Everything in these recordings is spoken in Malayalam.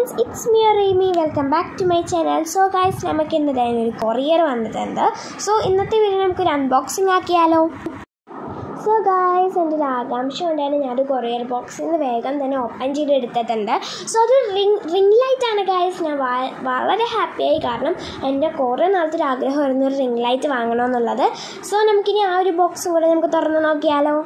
friends it's me Reemi welcome back to my channel so guys നമുക്ക് ഇന്ന് ദേ ഒരു കൊറിയർ വന്നിട്ടുണ്ട് സോ ഇന്നത്തെ വീഡിയോ നമുക്കൊരു അൺബോക്സിംഗ് ആക്കിയാലോ സോ ഗായ്സ് എൻ്റെ ഒരു ആകാംക്ഷ കൊണ്ടാണ് ഞാനൊരു കൊറിയർ ബോക്സിൽ നിന്ന് വേഗം തന്നെ ഓപ്പൺ ചെയ്ത് എടുത്തിട്ടുണ്ട് സോ അത് റിംഗ് റിംഗ് ലൈറ്റാണ് ഗായ്സ് ഞാൻ വ- വളരെ ഹാപ്പിയായി കാരണം എൻ്റെ കുറേ നാളത്തെ ഒരു ആഗ്രഹമായിരുന്നു ഒരു റിംഗ് ലൈറ്റ് വാങ്ങണമെന്നുള്ളത് സോ നമുക്കിനി ആ ഒരു ബോക്സും കൂടെ നമുക്ക് തുറന്ന് നോക്കിയാലോ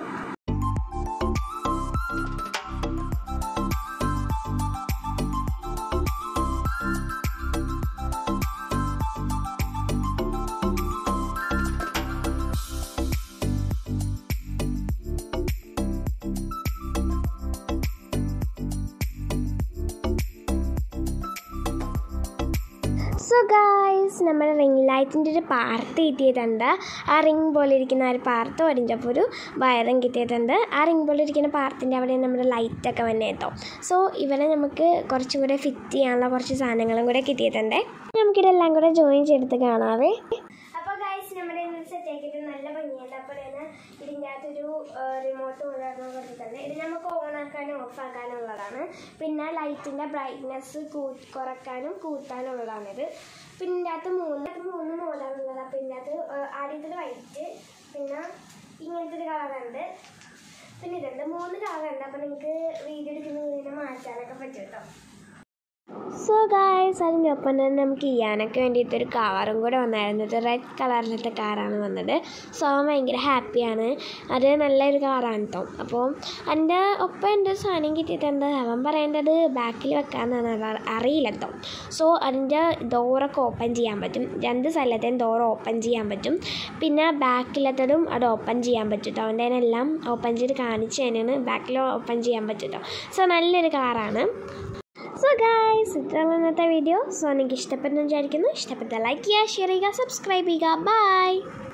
സോ ഗായ്സ് നമ്മുടെ റിംഗ് ലൈറ്റിൻ്റെ ഒരു പാർട്ട് കിട്ടിയിട്ടുണ്ട് ആ റിംഗ് പോലെ ഇരിക്കുന്ന ആ ഒരു പാർട്ട് ഒരിഞ്ചപ്പോൾ ഒരു വയറും കിട്ടിയിട്ടുണ്ട് ആ റിംഗ് പോലെ ഇരിക്കുന്ന പാർട്ടിൻ്റെ അവിടെ നമ്മുടെ ലൈറ്റൊക്കെ വന്നെ എത്തും സോ ഇവിടെ നമുക്ക് കുറച്ചും കൂടെ ഫിറ്റ് ചെയ്യാനുള്ള കുറച്ച് സാധനങ്ങളും കൂടെ കിട്ടിയിട്ടുണ്ട് നമുക്കിതെല്ലാം കൂടെ ജോയിൻ ചെയ്തെടുത്ത് കാണാവേ അപ്പോൾ ഗായ്സ് നമ്മുടെ സെറ്റ് ആക്കിയിട്ട് നല്ല ഭംഗിയുണ്ട് അപ്പോൾ ഞാൻ ഇതിൻ്റെ അകത്തൊരു റിമോട്ട് കൊണ്ടുവരണം കൊടുത്തിട്ടുണ്ട് ഇത് നമുക്ക് ഓൺ ആക്കാനും ഓഫ് ആക്കാനും ഉള്ളതാണ് പിന്നെ ലൈറ്റിൻ്റെ ബ്രൈറ്റ്നെസ് കൂ കുറക്കാനും കൂട്ടാനും ഉള്ളതാണിത് പിന്നെ ഇതിൻ്റെ അകത്ത് മൂന്ന് മൂന്ന് മോഡാണുള്ളത് അപ്പോൾ ഇതിൻ്റെ അകത്ത് ആദ്യത്തിൽ വൈറ്റ് പിന്നെ ഇങ്ങനത്തെ ഒരു കളറുണ്ട് പിന്നെ ഇതുണ്ട് മൂന്ന് കളറുണ്ട് അപ്പോൾ നിങ്ങൾക്ക് വീഡിയോ എടുക്കുന്നത് ഇങ്ങനെ മാറ്റാനൊക്കെ പറ്റും കേട്ടോ സോ ഗായ്സ് അതിനൊപ്പം തന്നെ നമുക്ക് ചെയ്യാനൊക്കെ വേണ്ടിയിട്ട് ഒരു കാറും കൂടെ വന്നായിരുന്നു ഇത് റെഡ് കളറിലത്തെ കാറാണ് വന്നത് സോ അവൻ ഭയങ്കര ഹാപ്പിയാണ് അത് നല്ലൊരു കാറാണ് കേട്ടോ അപ്പോൾ എൻ്റെ ഒപ്പം എൻ്റെ സാധനം കിട്ടിയിട്ടുണ്ട് അവൻ പറയേണ്ടത് ബാക്കിൽ വെക്കാമെന്നാണ് അവ- അറിയില്ല കേട്ടോ സോ അതിൻ്റെ ഡോറൊക്കെ ഓപ്പൺ ചെയ്യാൻ പറ്റും രണ്ട് സ്ഥലത്തെയും ഡോർ ഓപ്പൺ ചെയ്യാൻ പറ്റും പിന്നെ ബാക്കിലത്തതും അത് ഓപ്പൺ ചെയ്യാൻ പറ്റും കേട്ടോ അവൻ്റെ എല്ലാം ഓപ്പൺ ചെയ്ത് കാണിച്ച് തന്നെയാണ് ബാക്കിൽ ഓപ്പൺ ചെയ്യാൻ പറ്റും കേട്ടോ സോ നല്ലൊരു കാറാണ് സോ ഗായ്സ് ഇത്രയാണ് ഇന്നത്തെ വീഡിയോ സോ എനിക്ക് ഇഷ്ടപ്പെട്ടെന്ന് വിചാരിക്കുന്നു ഇഷ്ടപ്പെട്ട ലൈക്ക് ചെയ്യുക ഷെയർ ചെയ്യുക സബ്സ്ക്രൈബ് ചെയ്യുക ബൈ